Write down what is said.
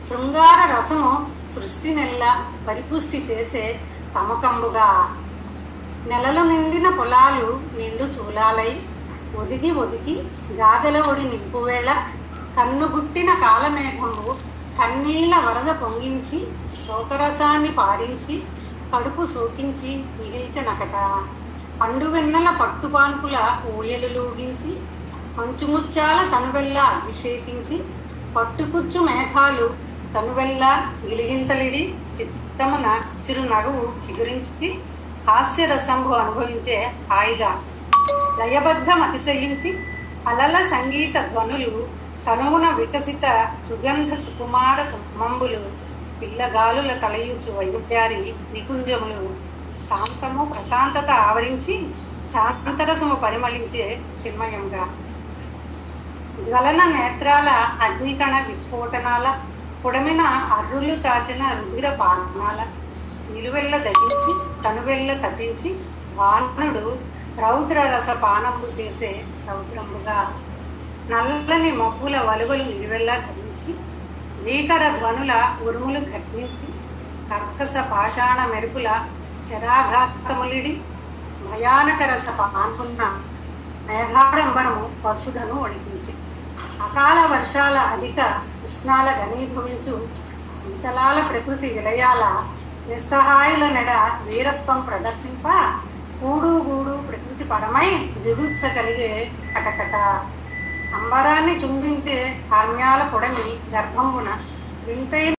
శృంగార రసము సృష్టి నెల్ల పరిపుష్టి చేసే తమకంబుగా నెలలు నిండిన పొలాలు నిండు చూలాలై ఒదిగి ఒదిగి గాదెల ఒడి నింపువేళ కన్నుగుట్టిన కాలమేఘము కన్నీళ్ల వరద పొంగించి శోకరసాన్ని పారించి కడుపు సోకించి మిగిల్చనకట పండు వెన్నెల పట్టుపాన్పుల ఊయలులూగించి మంచుముత్యాల తనువెల్ల అభిషేకించి పట్టుకుచ్చు మేఘాలు తనువెల్ల గిలిగింతలిడి చిత్తమున చిరునగవు చిగురించి హాస్యరసంబు అనుభవించే హాయిగా లయబద్ధం అతిశయించి అలల సంగీత ధ్వనులు కనువున వికసిత సుగంధ సుకుమార సుమంబులు పిల్లగాలుల కలయుచు వైద్యారి నికుంజములు శాంతము ప్రశాంతత ఆవరించి శాంతరసము పరిమళించే చిన్మయంగా గలన నేత్రాల అగ్నికణ విస్ఫోటనాల పొడమిన అర్రులు చాచిన రుధిర పానాల నిలువెల్ల దహించి తనువెల్ల తప్పించి వానరుడు రౌద్ర రస పానంబు చేసే రౌద్రముగా నల్లని మబ్బుల వలువలు నిలువెల్లా ధరించి భీకర ధ్వనుల ఉరుములు గర్జించి కర్కస పాషాణ మెరుపుల శరాఘాతములిడి భయానక రస పాన్పున్న మేఘాడంబరము పశుధను వణికించి అకాల వర్షాల అధిక ఉష్ణాల ఘనీభవించు శీతలాల ప్రకృతి విలయాల నిస్సహాయుల నెడ వీరత్వం ప్రదర్శింప కూడు గూడు ప్రకృతి పరమై దిగుత్స కలిగే కటకట అంబరాన్ని చుంబించే కామ్యాల పొడమి గర్భమున వింతైన